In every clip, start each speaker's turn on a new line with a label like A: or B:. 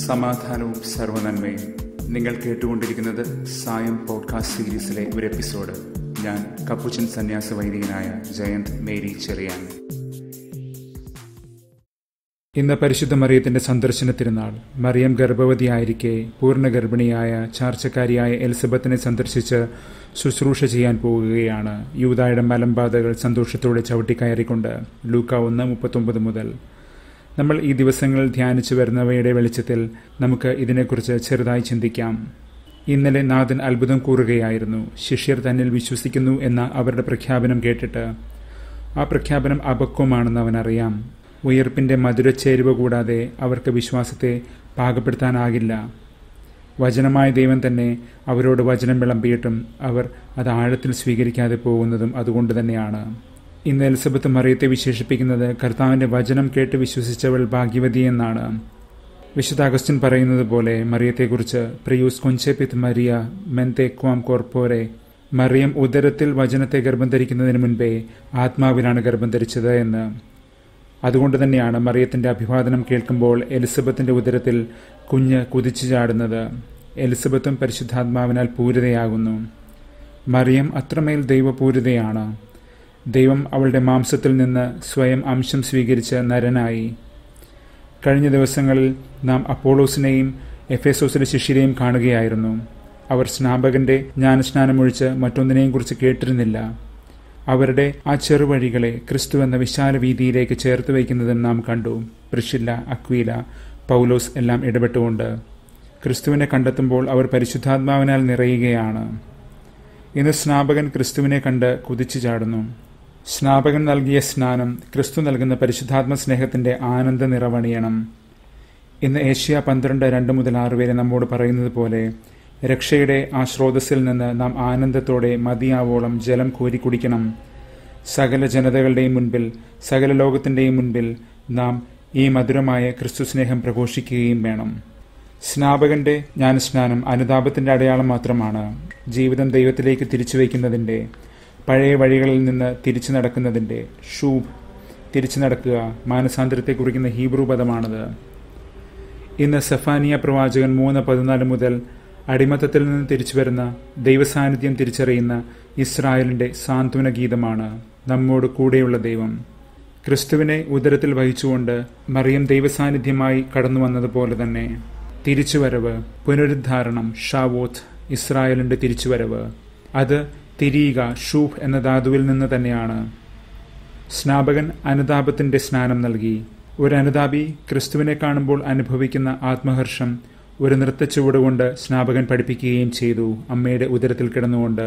A: സമാധാനവും സർവനന്മയും നിങ്ങൾ കേട്ടുകൊണ്ടിരിക്കുന്നത് സായം പോഡ്കാസ്റ്റ് സീരീസിലെ ഒരു എപ്പിസോഡ് ഞാൻ കപ്പുച്ചൻ സന്യാസ വൈദികനായ ജയന്ത് മേരി ചെറിയാൻ ഇന്ന് പരിശുദ്ധ മറിയത്തിന്റെ സന്ദർശന തിരുനാൾ മറിയം ഗർഭവതിയായിരിക്കെ പൂർണ്ണ ഗർഭിണിയായ ചാർച്ചക്കാരിയായ എലിസബത്തിനെ സന്ദർശിച്ച് ശുശ്രൂഷ ചെയ്യാൻ പോകുകയാണ് യൂതായുടെ മലമ്പാതകൾ സന്തോഷത്തോടെ ചവിട്ടിക്കയറിക്കൊണ്ട് ലൂക്ക ഒന്ന് മുപ്പത്തൊമ്പത് മുതൽ നമ്മൾ ഈ ദിവസങ്ങളിൽ ധ്യാനിച്ചു വരുന്നവയുടെ വെളിച്ചത്തിൽ നമുക്ക് ഇതിനെക്കുറിച്ച് ചെറുതായി ചിന്തിക്കാം ഇന്നലെ നാഥൻ അത്ഭുതം കൂറുകയായിരുന്നു ശിഷ്യർ തന്നിൽ വിശ്വസിക്കുന്നു എന്ന അവരുടെ പ്രഖ്യാപനം കേട്ടിട്ട് ആ പ്രഖ്യാപനം അപക്വമാണെന്ന് അവനറിയാം ഉയർപ്പിന്റെ മധുരച്ചേരുവ കൂടാതെ അവർക്ക് വിശ്വാസത്തെ പാകപ്പെടുത്താനാകില്ല വചനമായ ദൈവം തന്നെ അവരോട് വചനം വിളമ്പിയിട്ടും അവർ അത് ആഴത്തിൽ സ്വീകരിക്കാതെ പോകുന്നതും അതുകൊണ്ട് തന്നെയാണ് ഇന്ന് എലിസബത്ത് മറിയത്തെ വിശേഷിപ്പിക്കുന്നത് കർത്താവിന്റെ വചനം കേട്ട് വിശ്വസിച്ചവൾ ഭാഗ്യവതി എന്നാണ് വിശുദ്ധ അഗസ്റ്റിൻ പറയുന്നത് പോലെ മറിയത്തെക്കുറിച്ച് പ്രിയൂസ് കൊഞ്ചെപിത് മരിയ മെന്തെ ക്വാം കോർപ്പോരെ മറിയം ഉദരത്തിൽ വചനത്തെ ഗർഭം ധരിക്കുന്നതിന് മുൻപേ ആത്മാവിലാണ് ഗർഭം ധരിച്ചത് എന്ന് അതുകൊണ്ട് തന്നെയാണ് മറിയത്തിന്റെ അഭിവാദനം കേൾക്കുമ്പോൾ എലിസബത്തിന്റെ ഉദരത്തിൽ കുഞ്ഞ് കുതിച്ചു ചാടുന്നത് എലിസബത്തും പരിശുദ്ധാത്മാവിനാൽ പൂരിതയാകുന്നു മറിയം അത്രമേൽ ദൈവപൂരിതയാണ് ദൈവം അവളുടെ മാംസത്തിൽ നിന്ന് സ്വയം അംശം സ്വീകരിച്ച് നരനായി കഴിഞ്ഞ ദിവസങ്ങളിൽ നാം അപ്പോളോസിനെയും എഫേസോസിലെ ശിഷ്യരെയും കാണുകയായിരുന്നു അവർ സ്നാപകന്റെ ജ്ഞാനസ്നാനമൊഴിച്ച് മറ്റൊന്നിനെയും കുറിച്ച് കേട്ടിരുന്നില്ല അവരുടെ ആ ചെറുവഴികളെ ക്രിസ്തു എന്ന വിശാല വീതിയിലേക്ക് ചേർത്ത് വയ്ക്കുന്നതും നാം കണ്ടു പ്രിഷില്ല അക്വീല പൗലോസ് എല്ലാം ഇടപെട്ടുകൊണ്ട് ക്രിസ്തുവിനെ കണ്ടെത്തുമ്പോൾ അവർ പരിശുദ്ധാത്മാവിനാൽ നിറയുകയാണ് ഇന്ന് സ്നാപകൻ ക്രിസ്തുവിനെ കണ്ട് കുതിച്ചു ചാടുന്നു സ്നാപകൻ നൽകിയ സ്നാനം ക്രിസ്തു നൽകുന്ന പരിശുദ്ധാത്മ സ്നേഹത്തിന്റെ ആനന്ദ നിറവണിയണം ഇന്ന് ഏഷ്യ പന്ത്രണ്ട് രണ്ട് മുതൽ ആറ് വരെ നമ്മോട് പറയുന്നത് പോലെ രക്ഷയുടെ ആ സ്രോതസ്സിൽ നിന്ന് നാം ആനന്ദത്തോടെ മതിയാവോളം ജലം കോരി കുടിക്കണം സകല ജനതകളുടെയും മുൻപിൽ സകല ലോകത്തിൻ്റെയും മുൻപിൽ നാം ഈ മധുരമായ ക്രിസ്തു സ്നേഹം പ്രഘോഷിക്കുകയും വേണം സ്നാപകന്റെ ജ്ഞാനസ്നാനം അനുതാപത്തിന്റെ അടയാളം മാത്രമാണ് ജീവിതം ദൈവത്തിലേക്ക് തിരിച്ചു വയ്ക്കുന്നതിൻ്റെ പഴയ വഴികളിൽ നിന്ന് തിരിച്ചു നടക്കുന്നതിൻ്റെ ഷൂബ് തിരിച്ചു നടക്കുക മാനസാന്തരത്തെ കുറിക്കുന്ന ഹീബ്രു പദമാണത് ഇന്ന് സഫാനിയ പ്രവാചകൻ മൂന്ന് പതിനാല് മുതൽ അടിമത്തത്തിൽ നിന്ന് തിരിച്ചു വരുന്ന ദൈവസാന്നിധ്യം തിരിച്ചറിയുന്ന ഇസ്രായേലിന്റെ സാന്ത്വന ഗീതമാണ് നമ്മോട് കൂടെയുള്ള ദൈവം ക്രിസ്തുവിനെ ഉദരത്തിൽ വഹിച്ചുകൊണ്ട് മറിയം ദൈവസാന്നിധ്യമായി കടന്നു വന്നതുപോലെ തന്നെ തിരിച്ചുവരവ് പുനരുദ്ധാരണം ഷാവോത്ത് ഇസ്രായേലിന്റെ തിരിച്ചുവരവ് അത് തിരിയുക ഷൂഫ് എന്ന ധാതുവിൽ നിന്ന് തന്നെയാണ് സ്നാപകൻ അനുതാപത്തിന്റെ സ്നാനം നൽകി ഒരു അനുതാപി ക്രിസ്തുവിനെ കാണുമ്പോൾ അനുഭവിക്കുന്ന ആത്മഹർഷം ഒരു നൃത്തച്ചുവട് കൊണ്ട് സ്നാപകൻ പഠിപ്പിക്കുകയും ചെയ്തു അമ്മയുടെ ഉദരത്തിൽ കിടന്നുകൊണ്ട്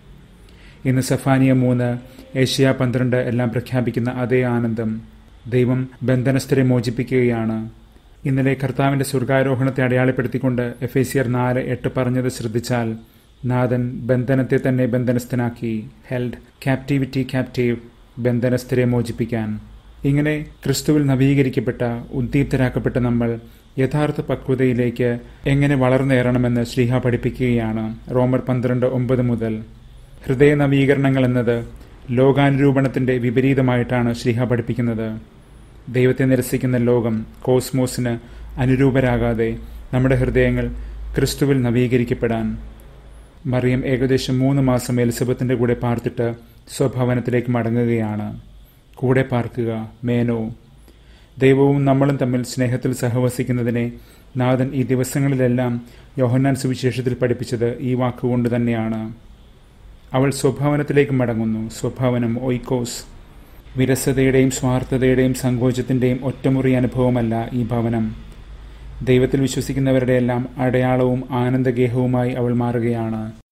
A: ഇന്ന് സഫാനിയ മൂന്ന് ഏഷ്യ പന്ത്രണ്ട് എല്ലാം പ്രഖ്യാപിക്കുന്ന അതേ ആനന്ദം ദൈവം ബന്ധനസ്ഥരെ മോചിപ്പിക്കുകയാണ് ഇന്നലെ കർത്താവിന്റെ സ്വർഗാരോഹണത്തെ അടയാളപ്പെടുത്തിക്കൊണ്ട് എഫ് എ സിയർ നാല് എട്ട് പറഞ്ഞത് ശ്രദ്ധിച്ചാൽ നാഥൻ ബന്ധനത്തെ തന്നെ ബന്ധനസ്ഥനാക്കി ഹെൽഡ് ക്യാപ്റ്റിവിറ്റി ക്യാപ്റ്റീവ് ബന്ധനസ്ഥരെ മോചിപ്പിക്കാൻ ഇങ്ങനെ ക്രിസ്തുവിൽ നവീകരിക്കപ്പെട്ട ഉദ്ദീപ്തരാക്കപ്പെട്ട നമ്മൾ യഥാർത്ഥ പക്വതയിലേക്ക് എങ്ങനെ വളർന്നേറണമെന്ന് ശ്രീഹ പഠിപ്പിക്കുകയാണ് റോമർ പന്ത്രണ്ട് ഒമ്പത് മുതൽ ഹൃദയ നവീകരണങ്ങൾ എന്നത് ലോകാനുരൂപണത്തിന്റെ വിപരീതമായിട്ടാണ് ശ്രീഹ പഠിപ്പിക്കുന്നത് ദൈവത്തെ നിരസിക്കുന്ന ലോകം കോസ്മോസിന് അനുരൂപരാകാതെ നമ്മുടെ ഹൃദയങ്ങൾ ക്രിസ്തുവിൽ നവീകരിക്കപ്പെടാൻ മറിയം ഏകദേശം മൂന്ന് മാസം എലിസബത്തിന്റെ കൂടെ പാർത്തിട്ട് സ്വഭവനത്തിലേക്ക് മടങ്ങുകയാണ് കൂടെ പാർക്കുക മേനോ ദൈവവും നമ്മളും തമ്മിൽ സ്നേഹത്തിൽ സഹവസിക്കുന്നതിനെ നാഥൻ ഈ ദിവസങ്ങളിലെല്ലാം യോഹന്നാൻ സുവിശേഷത്തിൽ പഠിപ്പിച്ചത് ഈ വാക്കുകൊണ്ട് തന്നെയാണ് അവൾ സ്വഭാവനത്തിലേക്ക് മടങ്ങുന്നു സ്വഭാവനം ഒയ്ക്കോസ് വിരസതയുടെയും സ്വാർത്ഥതയുടെയും സങ്കോചത്തിന്റെയും ഒറ്റമുറി അനുഭവമല്ല ഈ ഭവനം ദൈവത്തിൽ വിശ്വസിക്കുന്നവരുടെ എല്ലാം അടയാളവും ആനന്ദഗേഹവുമായി അവൾ മാറുകയാണ്